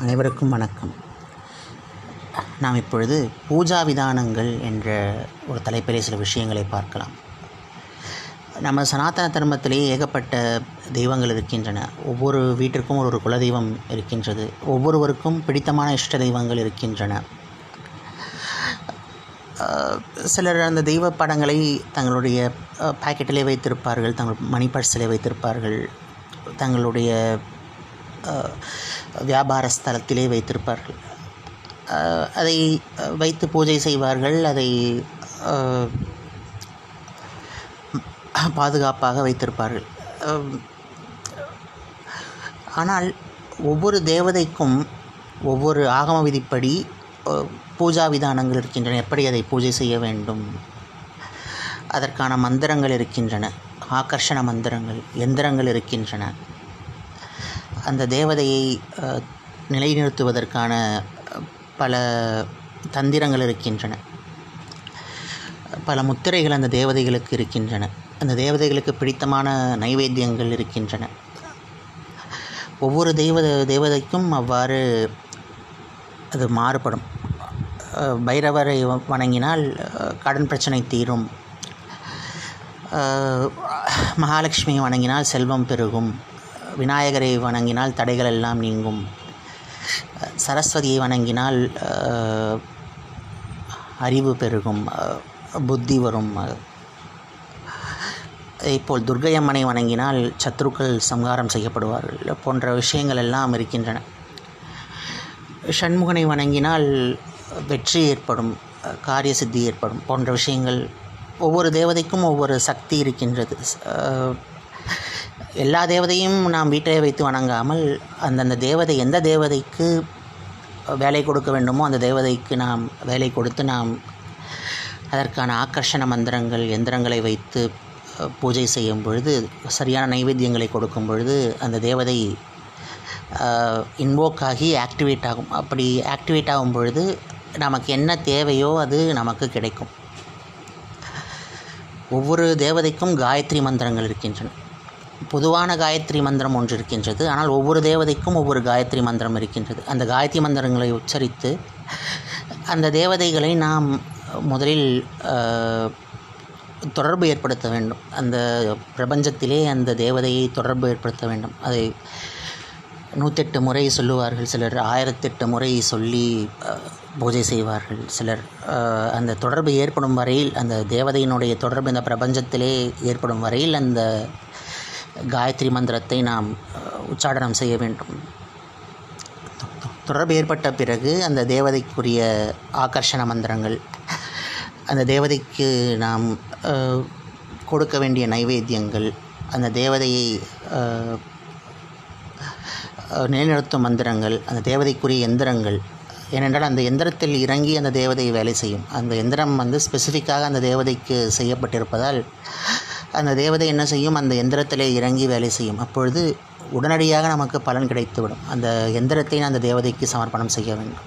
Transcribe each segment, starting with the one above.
அனைவருக்கும் வணக்கம் நாம் இப்பொழுது பூஜா விதானங்கள் என்ற ஒரு தலைப்பிலே சில விஷயங்களை பார்க்கலாம் நம்ம சனாதன தர்மத்திலே ஏகப்பட்ட தெய்வங்கள் இருக்கின்றன ஒவ்வொரு வீட்டிற்கும் ஒரு ஒரு குலதெய்வம் இருக்கின்றது ஒவ்வொருவருக்கும் பிடித்தமான இஷ்ட தெய்வங்கள் இருக்கின்றன அஹ் சிலர் அந்த தெய்வ படங்களை தங்களுடைய அஹ், பாக்கெட்டிலே வைத்திருப்பார்கள் தங்கள் மணி பர்ஸிலே வைத்திருப்பார்கள் தங்களுடைய அஹ், வியாபார ஸ்தலத்திலே வைத்திருப்பார்கள் அஹ், அதை அஹ், வைத்து பூஜை செய்வார்கள் அதை அஹ், பாதுகாப்பாக வைத்திருப்பார்கள் அஹ், ஆனால் ஒவ்வொரு தேவதைக்கும் ஒவ்வொரு ஆகம விதிப்படி அஹ், பூஜா விதானங்கள் இருக்கின்றன எப்படி அதை பூஜை செய்ய வேண்டும் அதற்கான மந்திரங்கள் இருக்கின்றன ஆகர்ஷண மந்திரங்கள் எந்திரங்கள் இருக்கின்றன அந்த தேவதையை அஹ், நிலைநிறுத்துவதற்கான அஹ், பல தந்திரங்கள் இருக்கின்றன பல முத்திரைகள் அந்த தேவதைகளுக்கு இருக்கின்றன அந்த தேவதைகளுக்கு பிடித்தமான நைவேத்தியங்கள் இருக்கின்றன ஒவ்வொரு தெய்வ தேவதைக்கும் அவ்வாறு அது மாறுபடும் அஹ், பைரவரை வ- வணங்கினால் அஹ், கடன் பிரச்சனை தீரும் அஹ், மகாலட்சுமியை வணங்கினால் செல்வம் பெருகும் விநாயகரை வணங்கினால் தடைகள் எல்லாம் நீங்கும் அஹ், சரஸ்வதியை வணங்கினால் அஹ், அறிவு பெருகும் அஹ், புத்தி வரும் அஹ், இப்போல் துர்க்கை அம்மனை வணங்கினால் சத்ருக்கள் சம்ஹாரம் செய்யப்படுவார்கள் போன்ற விஷயங்கள் எல்லாம் இருக்கின்றன சண்முகனை வணங்கினால் வெற்றி ஏற்படும் காரிய சித்தி ஏற்படும் போன்ற விஷயங்கள் ஒவ்வொரு தேவதைக்கும் ஒவ்வொரு சக்தி இருக்கின்றது அஹ், எல்லா தேவதையும் நாம் வீட்டிலே வைத்து வணங்காமல் அந்தந்த தேவதை எந்த தேவதைக்கு வேலை கொடுக்க வேண்டுமோ அந்த தேவதைக்கு நாம் வேலை கொடுத்து நாம் அதற்கான ஆக்கர்ஷண மந்திரங்கள் எந்திரங்களை வைத்து அஹ், பூஜை செய்யும் பொழுது சரியான நைவேத்தியங்களை கொடுக்கும் பொழுது அந்த தேவதை இன்வோக் ஆகி ஆக்டிவேட் ஆகும் அப்படி ஆக்டிவேட் ஆகும் பொழுது நமக்கு என்ன தேவையோ அது நமக்கு கிடைக்கும் ஒவ்வொரு தேவதைக்கும் காயத்ரி மந்திரங்கள் இருக்கின்றன பொதுவான காயத்ரி மந்திரம் ஒன்று இருக்கின்றது ஆனால் ஒவ்வொரு தேவதைக்கும் ஒவ்வொரு காயத்ரி மந்திரம் இருக்கின்றது அந்த காயத்ரி மந்திரங்களை உச்சரித்து அந்த தேவதைகளை நாம் முதலில் அஹ், தொடர்பு ஏற்படுத்த வேண்டும் அந்த பிரபஞ்சத்திலே அந்த தேவதையை தொடர்பு ஏற்படுத்த வேண்டும் அதை நூற்றெட்டு முறை சொல்லுவார்கள் சிலர் ஆயிரத்தெட்டு முறை சொல்லி அஹ், பூஜை செய்வார்கள் சிலர் அஹ், அந்த தொடர்பு ஏற்படும் வரையில் அந்த தேவதையினுடைய தொடர்பு இந்த பிரபஞ்சத்திலே ஏற்படும் வரையில் அந்த காயத்ரி மந்திரத்தை நாம் அஹ், உச்சாடனம் செய்ய வேண்டும் தொடர்பு ஏற்பட்ட பிறகு அந்த தேவதைக்குரிய ஆகர்ஷண மந்திரங்கள் அந்த தேவதைக்கு நாம் அஹ், கொடுக்க வேண்டிய நைவேத்தியங்கள் அந்த தேவதையை அஹ், அஹ், நிலைநிறுத்தும் மந்திரங்கள் அந்த தேவதைக்குரிய எந்திரங்கள் ஏனென்றால் அந்த எந்திரத்தில் இறங்கி அந்த தேவதை வேலை செய்யும் அந்த எந்திரம் வந்து ஸ்பெசிஃபிக்காக அந்த தேவதைக்கு செய்யப்பட்டிருப்பதால் அந்த தேவதை என்ன செய்யும் அந்த எந்திரத்திலே இறங்கி வேலை செய்யும் அப்பொழுது உடனடியாக நமக்கு பலன் கிடைத்துவிடும் அந்த எந்திரத்தை அந்த தேவதைக்கு சமர்ப்பணம் செய்ய வேண்டும்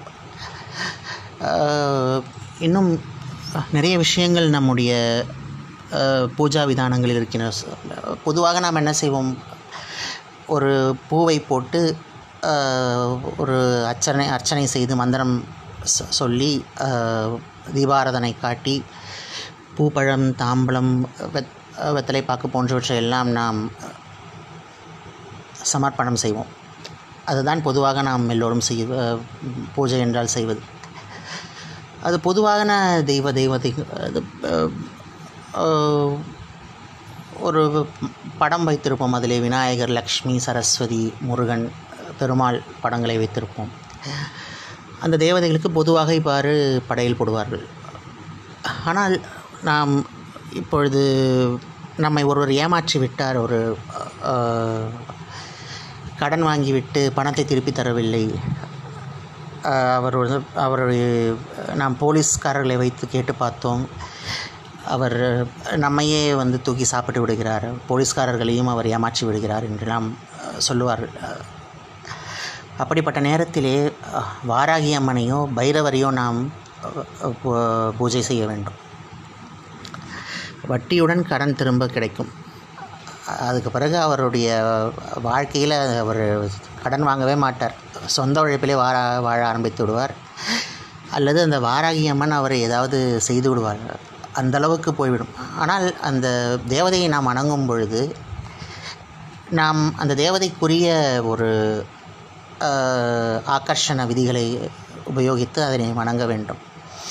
ஆஹ், இன்னும் நிறைய விஷயங்கள் நம்முடைய ஆஹ், பூஜா விதானங்களில் இருக்கின்றன பொதுவாக நாம் என்ன செய்வோம் ஒரு பூவை போட்டு ஆஹ், ஒரு அர்ச்சனை அர்ச்சனை செய்து மந்திரம் சொ- சொல்லி ஆஹ், தீபாராதனை காட்டி பூப்பழம் தாம்பலம் வெத் வெத்தலை பாக்கு போன்றவற்றை எல்லாம் நாம் சமர்ப்பணம் செய்வோம் அதுதான் பொதுவாக நாம் எல்லோரும் செய்ய பூஜை என்றால் செய்வது அது பொதுவான தெய்வ தெய்வத்தை அது அஹ், அஹ், ஒரு படம் வைத்திருப்போம் அதிலே விநாயகர் லக்ஷ்மி சரஸ்வதி முருகன் பெருமாள் படங்களை வைத்திருப்போம் அந்த தேவதைகளுக்கு பொதுவாக இவ்வாறு படையல் போடுவார்கள் ஆனால் நாம் இப்பொழுது நம்மை ஒருவர் ஏமாற்றி விட்டார் ஒரு அஹ், கடன் வாங்கிவிட்டு பணத்தை திருப்பி தரவில்லை அஹ், அவர் வந்து அவர் நாம் போலீஸ்காரர்களை வைத்து கேட்டு பார்த்தோம் அவர் நம்மையே வந்து தூக்கி சாப்பிட்டு விடுகிறார் போலீஸ்காரர்களையும் அவர் ஏமாற்றி விடுகிறார் என்றெல்லாம் அஹ், சொல்லுவார்கள் அஹ், அப்படிப்பட்ட நேரத்திலே அஹ், வாராகி அம்மனையோ பைரவரையோ நாம் அஹ், பூ- பூஜை செய்ய வேண்டும் வட்டியுடன் கடன் திரும்ப கிடைக்கும் அதுக்கு பிறகு அவருடைய வாழ்க்கையில் அவர் கடன் வாங்கவே மாட்டார் சொந்த உழைப்பிலே வாழ வாழ ஆரம்பித்து விடுவார் அல்லது அந்த வாராகி அம்மன் அவரை ஏதாவது செய்து விடுவார் அந்த அளவுக்கு போய்விடும் ஆனால் அந்த தேவதையை நாம் வணங்கும் பொழுது நாம் அந்த தேவதைக்குரிய ஒரு ஆஹ், ஆகர்ஷண விதிகளை உபயோகித்து அதனை வணங்க வேண்டும்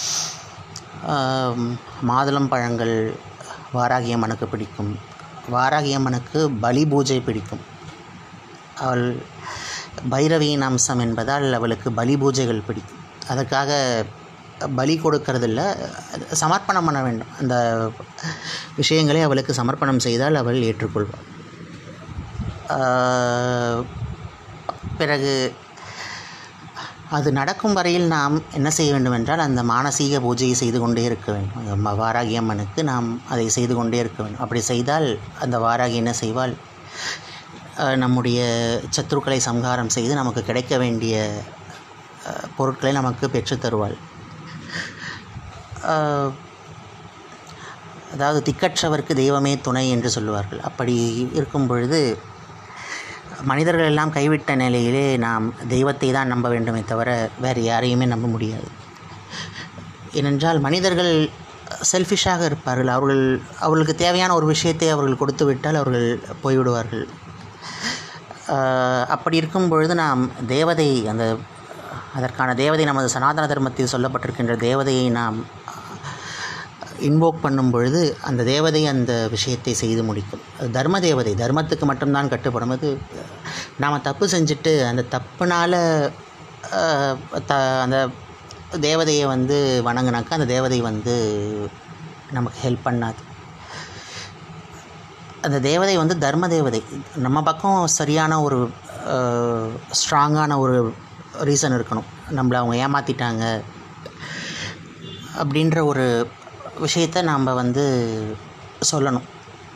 ஆம், மாதுளம் பழங்கள் வாராகி அம்மனுக்கு பிடிக்கும் வாராகி அம்மனுக்கு பலி பூஜை பிடிக்கும் அவள் பைரவியின் அம்சம் என்பதால் அவளுக்கு பலி பூஜைகள் பிடிக்கும் அதற்காக பலி கொடுக்கறதில்ல சமர்ப்பணம் பண்ண வேண்டும் அந்த விஷயங்களை அவளுக்கு சமர்ப்பணம் செய்தால் அவள் ஏற்றுக்கொள்வாள் ஆஹ், பிறகு அது நடக்கும் வரையில் நாம் என்ன செய்ய வேண்டும் என்றால் அந்த மானசீக பூஜையை செய்து கொண்டே இருக்க வேண்டும் அந்த ம- வாராகி அம்மனுக்கு நாம் அதை செய்து கொண்டே இருக்க வேண்டும் அப்படி செய்தால் அந்த வாராகி என்ன செய்வாள் அஹ், நம்முடைய சத்துருக்களை சம்ஹாரம் செய்து நமக்கு கிடைக்க வேண்டிய அஹ், பொருட்களை நமக்கு பெற்றுத் தருவாள் அஹ், அதாவது திக்கற்றவருக்கு தெய்வமே துணை என்று சொல்லுவார்கள் அப்படி இருக்கும் பொழுது மனிதர்கள் எல்லாம் கைவிட்ட நிலையிலே நாம் தெய்வத்தை தான் நம்ப வேண்டுமே தவிர வேறு யாரையுமே நம்ப முடியாது ஏனென்றால் மனிதர்கள் செல்ஃபிஷாக இருப்பார்கள் அவர்கள் அவர்களுக்கு தேவையான ஒரு விஷயத்தை அவர்கள் கொடுத்து விட்டால் அவர்கள் போய்விடுவார்கள் ஆஹ் அப்படி இருக்கும் பொழுது நாம் தேவதை அந்த அதற்கான தேவதை நமது சனாதன தர்மத்தில் சொல்லப்பட்டிருக்கின்ற தேவதையை நாம் இன்வோக் பண்ணும் பொழுது அந்த தேவதை அந்த விஷயத்தை செய்து முடிக்கும் அது தர்ம தேவதை தர்மத்துக்கு மட்டும்தான் கட்டுப்படும் அது நாம் தப்பு செஞ்சுட்டு அந்த தப்புனால் த அந்த தேவதையை வந்து வணங்கினாக்கா அந்த தேவதை வந்து நமக்கு ஹெல்ப் பண்ணாது அந்த தேவதை வந்து தர்ம தேவதை நம்ம பக்கம் சரியான ஒரு ஸ்ட்ராங்கான ஒரு ரீசன் இருக்கணும் நம்மளை அவங்க ஏமாற்றிட்டாங்க அப்படின்ற ஒரு விஷயத்தை நாம் வந்து சொல்லணும்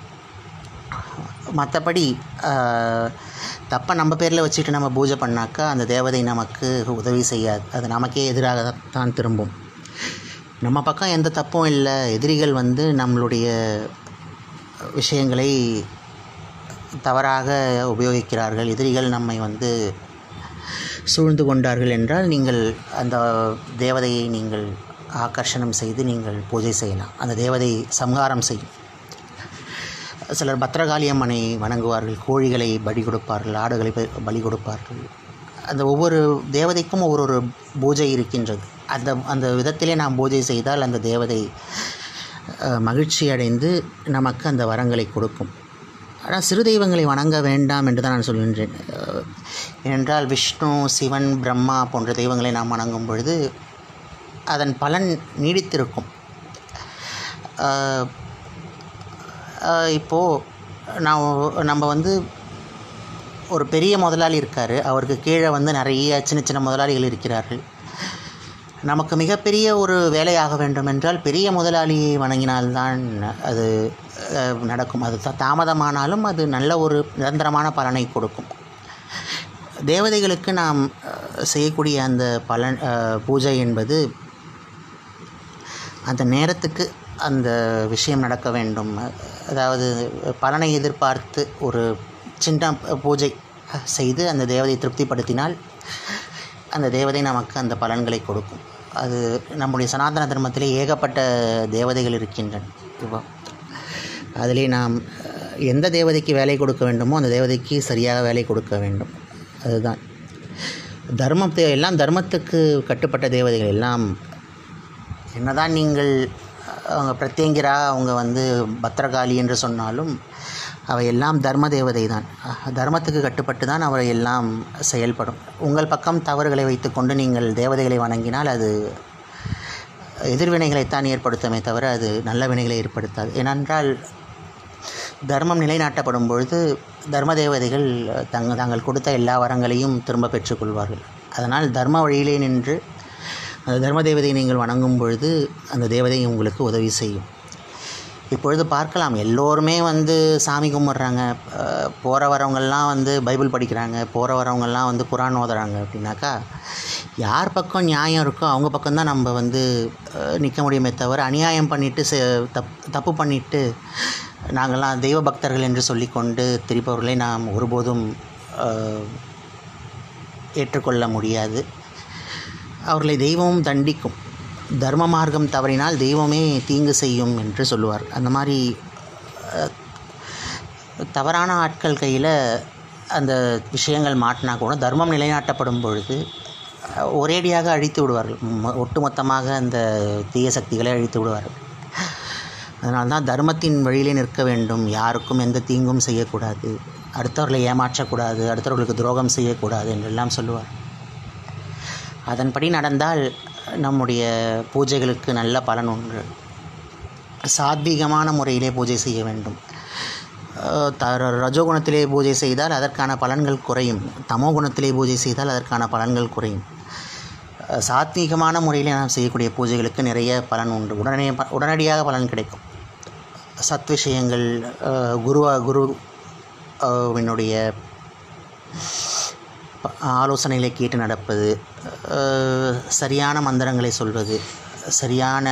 மற்றபடி தப்பை நம்ம பேரில் வச்சுட்டு நம்ம பூஜை பண்ணாக்கா அந்த தேவதை நமக்கு உதவி செய்யாது அது நமக்கே எதிராக தான் திரும்பும் நம்ம பக்கம் எந்த தப்பும் இல்லை எதிரிகள் வந்து நம்மளுடைய விஷயங்களை தவறாக உபயோகிக்கிறார்கள் எதிரிகள் நம்மை வந்து சூழ்ந்து கொண்டார்கள் என்றால் நீங்கள் அந்த தேவதையை நீங்கள் ஆகர்ஷணம் செய்து நீங்கள் பூஜை செய்யலாம் அந்த தேவதை சம்ஹாரம் செய்யும் சிலர் பத்ரகாளி அம்மனை வணங்குவார்கள் கோழிகளை பலி கொடுப்பார்கள் ஆடுகளை ப- பலி கொடுப்பார்கள் அந்த ஒவ்வொரு தேவதைக்கும் ஒவ்வொரு ஒரு பூஜை இருக்கின்றது அந்த அந்த விதத்திலே நாம் பூஜை செய்தால் அந்த தேவதை அஹ், மகிழ்ச்சி அடைந்து நமக்கு அந்த வரங்களை கொடுக்கும் ஆனால் சிறு தெய்வங்களை வணங்க வேண்டாம் என்று தான் நான் சொல்கின்றேன் அஹ், ஏனென்றால் விஷ்ணு சிவன் பிரம்மா போன்ற தெய்வங்களை நாம் வணங்கும் பொழுது அதன் பலன் நீடித்திருக்கும் அஹ், அஹ், இப்போது நான் நம்ம வந்து ஒரு பெரிய முதலாளி இருக்கார் அவருக்கு கீழே வந்து நிறைய சின்ன சின்ன முதலாளிகள் இருக்கிறார்கள் நமக்கு மிகப்பெரிய ஒரு வேலையாக வேண்டும் என்றால் பெரிய முதலாளியை வணங்கினால்தான் அது அஹ், நடக்கும் அது த- தாமதமானாலும் அது நல்ல ஒரு நிரந்தரமான பலனை கொடுக்கும் தேவதைகளுக்கு நாம் அஹ், செய்யக்கூடிய அந்த பலன் அஹ், பூஜை என்பது அந்த நேரத்துக்கு அந்த விஷயம் நடக்க வேண்டும் அதாவது பலனை எதிர்பார்த்து ஒரு சின்ன பூஜை செய்து அந்த தேவதையை திருப்திப்படுத்தினால் அந்த தேவதை நமக்கு அந்த பலன்களை கொடுக்கும் அது நம்முடைய சனாதன தர்மத்திலே ஏகப்பட்ட தேவதைகள் இருக்கின்றன இப்போ அதிலே நாம் அஹ், எந்த தேவதைக்கு வேலை கொடுக்க வேண்டுமோ அந்த தேவதைக்கு சரியாக வேலை கொடுக்க வேண்டும் அதுதான் தர்மத்தை எல்லாம் தர்மத்துக்கு கட்டுப்பட்ட தேவதைகள் எல்லாம் என்னதான் நீங்கள் அவங்க பிரத்யங்கிரா அவங்க வந்து பத்ரகாளி என்று சொன்னாலும் அவை எல்லாம் தர்ம தேவதை தான் அஹ், தர்மத்துக்கு கட்டுப்பட்டு தான் அவை எல்லாம் செயல்படும் உங்கள் பக்கம் தவறுகளை வைத்துக்கொண்டு நீங்கள் தேவதைகளை வணங்கினால் அது எதிர்வினைகளைத்தான் ஏற்படுத்துமே தவிர அது நல்ல வினைகளை ஏற்படுத்தாது ஏனென்றால் தர்மம் நிலைநாட்டப்படும் பொழுது தர்ம தேவதைகள் தங்க தாங்கள் கொடுத்த எல்லா வரங்களையும் திரும்ப பெற்றுக்கொள்வார்கள் அதனால் தர்ம வழியிலே நின்று அந்த தர்ம தேவதையை நீங்கள் வணங்கும் பொழுது அந்த தேவதை உங்களுக்கு உதவி செய்யும் இப்பொழுது பார்க்கலாம் எல்லோருமே வந்து சாமி கும்பிட்றாங்க போகிற வரவங்கெல்லாம் வந்து பைபிள் படிக்கிறாங்க போகிற வரவங்கெல்லாம் வந்து குரான் ஓதுறாங்க அப்படின்னாக்கா யார் பக்கம் நியாயம் இருக்கோ அவங்க பக்கம்தான் நம்ம வந்து நிற்க முடியுமே தவிர அநியாயம் பண்ணிவிட்டு தப் தப்பு பண்ணிவிட்டு நாங்கள்லாம் தெய்வ பக்தர்கள் என்று சொல்லிக்கொண்டு திரிப்பவர்களை நாம் ஒருபோதும் அஹ், ஏற்றுக்கொள்ள முடியாது அவர்களை தெய்வமும் தண்டிக்கும் தர்ம மார்க்கம் தவறினால் தெய்வமே தீங்கு செய்யும் என்று சொல்லுவார் அந்த மாதிரி அஹ், தவறான ஆட்கள் கையில் அந்த விஷயங்கள் மாட்டினா கூட தர்மம் நிலைநாட்டப்படும் பொழுது அஹ், ஒரேடியாக அழித்து விடுவார்கள் ம- ஒட்டுமொத்தமாக அந்த தீய சக்திகளை அழித்து விடுவார்கள் அதனால்தான் தர்மத்தின் வழியிலே நிற்க வேண்டும் யாருக்கும் எந்த தீங்கும் செய்யக்கூடாது அடுத்தவர்களை ஏமாற்றக்கூடாது அடுத்தவர்களுக்கு துரோகம் செய்யக்கூடாது என்றெல்லாம் சொல்லுவார் அதன்படி நடந்தால் நம்முடைய பூஜைகளுக்கு நல்ல பலன் உண்டு சாத்வீகமான முறையிலே பூஜை செய்ய வேண்டும் அஹ் த ரஜோகுணத்திலே பூஜை செய்தால் அதற்கான பலன்கள் குறையும் தமோ குணத்திலே பூஜை செய்தால் அதற்கான பலன்கள் குறையும் அஹ் சாத்வீகமான முறையில் நாம் செய்யக்கூடிய பூஜைகளுக்கு நிறைய பலன் உண்டு உடனே ப- உடனடியாக பலன் கிடைக்கும் சத் விஷயங்கள் அஹ் குருவா குரு அஹ் வினுடைய ப- ஆலோசனைகளை கேட்டு நடப்பது அஹ் சரியான மந்திரங்களை சொல்வது சரியான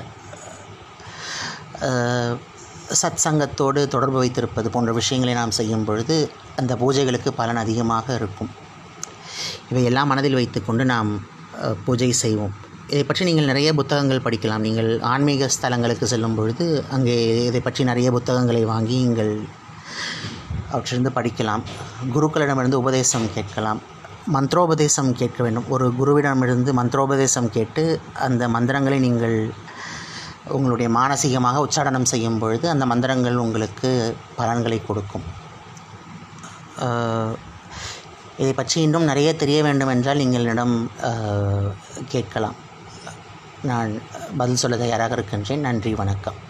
அஹ், சத் சங்கத்தோடு தொடர்பு வைத்திருப்பது போன்ற விஷயங்களை நாம் செய்யும் பொழுது அந்த பூஜைகளுக்கு பலன் அதிகமாக இருக்கும் இவையெல்லாம் மனதில் வைத்துக்கொண்டு நாம் அஹ், பூஜை செய்வோம் இதை பற்றி நீங்கள் நிறைய புத்தகங்கள் படிக்கலாம் நீங்கள் ஆன்மீக ஸ்தலங்களுக்கு செல்லும் பொழுது அங்கே இதை பற்றி நிறைய புத்தகங்களை வாங்கி நீங்கள் அவற்றிலிருந்து படிக்கலாம் குருக்களிடமிருந்து உபதேசம் கேட்கலாம் மந்திரோபதேசம் கேட்க வேண்டும் ஒரு குருவிடமிருந்து மந்திரோபதேசம் கேட்டு அந்த மந்திரங்களை நீங்கள் உங்களுடைய மானசீகமாக உச்சாடனம் செய்யும் பொழுது அந்த மந்திரங்கள் உங்களுக்கு பலன்களை கொடுக்கும் ஆஹ், இதை பற்றி இன்னும் நிறைய தெரிய வேண்டும் என்றால் நீங்கள் என்னிடம் ஆஹ், கேட்கலாம் நான் பதில் சொல்ல தயாராக இருக்கின்றேன் நன்றி வணக்கம்